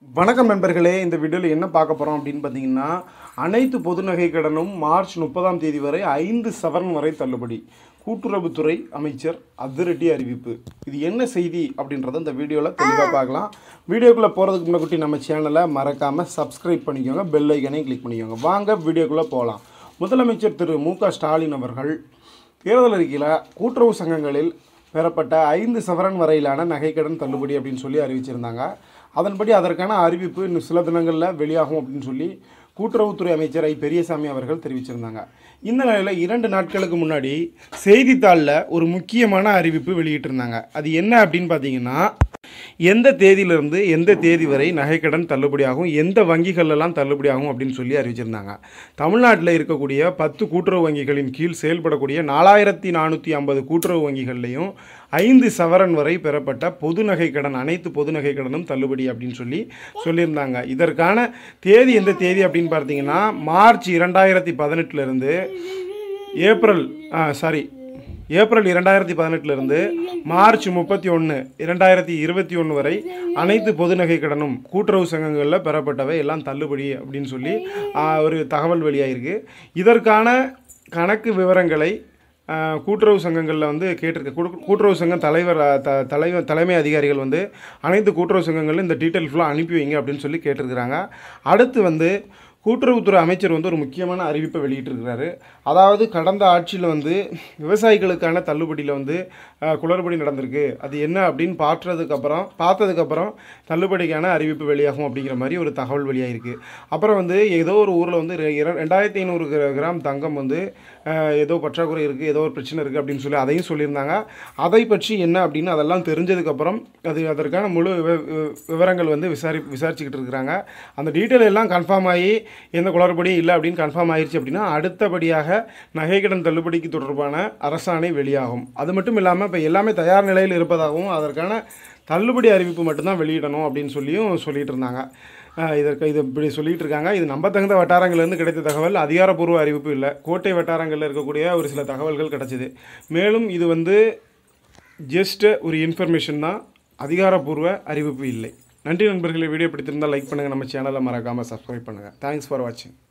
வணக்கம் நண்பர்களே இந்த வீடியோவில் என்ன பார்க்க போகிறோம் அப்படின்னு பார்த்தீங்கன்னா அனைத்து பொது நகை கடனும் மார்ச் முப்பதாம் தேதி வரை ஐந்து சவரன் வரை தள்ளுபடி கூட்டுறவுத்துறை அமைச்சர் அதிரடி அறிவிப்பு இது என்ன செய்தி அப்படின்றத இந்த வீடியோவில் தெளிவாக பார்க்கலாம் வீடியோக்குள்ளே போகிறதுக்கு முன்னாடி நம்ம சேனலை மறக்காமல் சப்ஸ்கிரைப் பண்ணிக்கோங்க பெல் ஐக்கனையும் கிளிக் பண்ணிக்கோங்க வாங்க வீடியோக்குள்ளே போகலாம் முதலமைச்சர் திரு மு க ஸ்டாலின் அவர்கள் தேர்தல் அறிக்கையில் கூட்டுறவு சங்கங்களில் பெறப்பட்ட ஐந்து சவரன் வரையிலான நகைக்கடன் தள்ளுபடி அப்படின்னு சொல்லி அறிவிச்சிருந்தாங்க அதன்படி அதற்கான அறிவிப்பு இன்னும் சில தினங்களில் வெளியாகும் அப்படின்னு சொல்லி கூட்டுறவுத்துறை அமைச்சர் ஐ பெரியசாமி அவர்கள் தெரிவிச்சிருந்தாங்க இந்த நிலையில் இரண்டு நாட்களுக்கு முன்னாடி செய்தித்தாளில் ஒரு முக்கியமான அறிவிப்பு வெளியிட்டிருந்தாங்க அது என்ன அப்படின்னு பார்த்தீங்கன்னா எந்த தேதியிலிருந்து எந்த தேதி வரை நகைக்கடன் தள்ளுபடியாகும் எந்த வங்கிகளெல்லாம் தள்ளுபடியாகும் அப்படின்னு சொல்லி அறிவிச்சிருந்தாங்க தமிழ்நாட்டில் இருக்கக்கூடிய பத்து கூட்டுறவு வங்கிகளின் கீழ் செயல்படக்கூடிய நாலாயிரத்தி நானூற்றி ஐம்பது கூட்டுறவு வங்கிகள்லையும் ஐந்து சவரன் வரை பெறப்பட்ட பொது நகை கடன் அனைத்து பொது நகை கடனும் தள்ளுபடி அப்படின்னு சொல்லி சொல்லியிருந்தாங்க இதற்கான தேதி எந்த தேதி அப்படின்னு பார்த்தீங்கன்னா மார்ச் இரண்டாயிரத்தி பதினெட்டுலேருந்து ஏப்ரல் சாரி ஏப்ரல் இரண்டாயிரத்தி பதினெட்டுலேருந்து மார்ச் முப்பத்தி ஒன்று இரண்டாயிரத்தி இருபத்தி ஒன்று வரை அனைத்து பொது நகை கடனும் கூட்டுறவு சங்கங்களில் பெறப்பட்டவை எல்லாம் தள்ளுபடி அப்படின்னு சொல்லி ஆ, ஒரு தகவல் வெளியாயிருக்கு இதற்கான கணக்கு விவரங்களை ஆ, கூட்டுறவு சங்கங்களில் வந்து கேட்டிருக்க கூட்டு- கூட்டுறவு சங்கம் தலைவர் ஆ, த தலைவர் தலைமை அதிகாரிகள் வந்து அனைத்து கூட்டுறவு சங்கங்களிலும் இந்த டீட்டெயில் ஃபுல்லாக அனுப்பி வைங்க அப்படின்னு சொல்லி கேட்டிருக்கிறாங்க அடுத்து வந்து கூட்டுறவுத்துறை அமைச்சர் வந்து ஒரு முக்கியமான அறிவிப்பை வெளியிட்டிருக்கிறாரு அதாவது கடந்த ஆட்சியில் வந்து விவசாயிகளுக்கான தள்ளுபடியில் வந்து அஹ், குளறுபடி நடந்திருக்கு அது என்ன அப்படின்னு பார்த்ததுக்கப்புறம் பார்த்ததுக்கப்புறம் தள்ளுபடிக்கான அறிவிப்பு வெளியாகும் அப்படிங்கிற மாதிரி ஒரு தகவல் வெளியாகிருக்கு அப்புறம் வந்து ஏதோ ஒரு ஊரில் வந்து ரெ- இர- ரெண்டாயிரத்தி ஐநூறு கிர- கிராம் தங்கம் வந்து அஹ், ஏதோ பற்றாக்குறை இருக்குது ஏதோ ஒரு பிரச்சனை இருக்குது அப்படின்னு சொல்லி அதையும் சொல்லியிருந்தாங்க அதை பற்றி என்ன அப்படின்னு அதெல்லாம் தெரிஞ்சதுக்கப்புறம் அது அதற்கான முழு விவ- விவ- விவரங்கள் வந்து விசாரி விசாரிச்சுக்கிட்டு இருக்கிறாங்க அந்த டீட்டெயில் எல்லாம் கன்ஃபார்ம் ஆகி எந்த குளறுபடியும் இல்லை அப்படின்னு கன்ஃபார்ம் ஆயிடுச்சு அப்படின்னா அடுத்தபடியாக நகைக்கடன் தள்ளுபடிக்கு தொடர்பான அரசாணை வெளியாகும் அது மட்டும் இல்லாமல் இப்போ எல்லாமே தயார் நிலையில் இருப்பதாகவும் அதற்கான தள்ளுபடி அறிவிப்பு மட்டும்தான் வெளியிடணும் அப்படின்னு சொல்லியும் சொல்லிட்டு இருந்தாங்க அஹ் இதற்கு இது இப்படி சொல்லிட்டு இருக்காங்க இது நம்பத்தகுந்த வட்டாரங்கள்லேருந்து கிடைத்த தகவல் அதிகாரப்பூர்வ அறிவிப்பு இல்லை கோட்டை வட்டாரங்களில் இருக்கக்கூடிய ஒரு சில தகவல்கள் கிடைச்சிது மேலும் இது வந்து ஜஸ்ட் ஒரு இன்ஃபர்மேஷன் தான் அதிகாரப்பூர்வ அறிவிப்பு இல்லை நன்றி நண்பர்களே வீடியோ பிடித்திருந்தால் லைக் பண்ணுங்கள் நம்ம சேனலை மறக்காமல் சப்ஸ்கிரைப் பண்ணுங்கள் தேங்க்ஸ் ஃபார் வாட்சிங்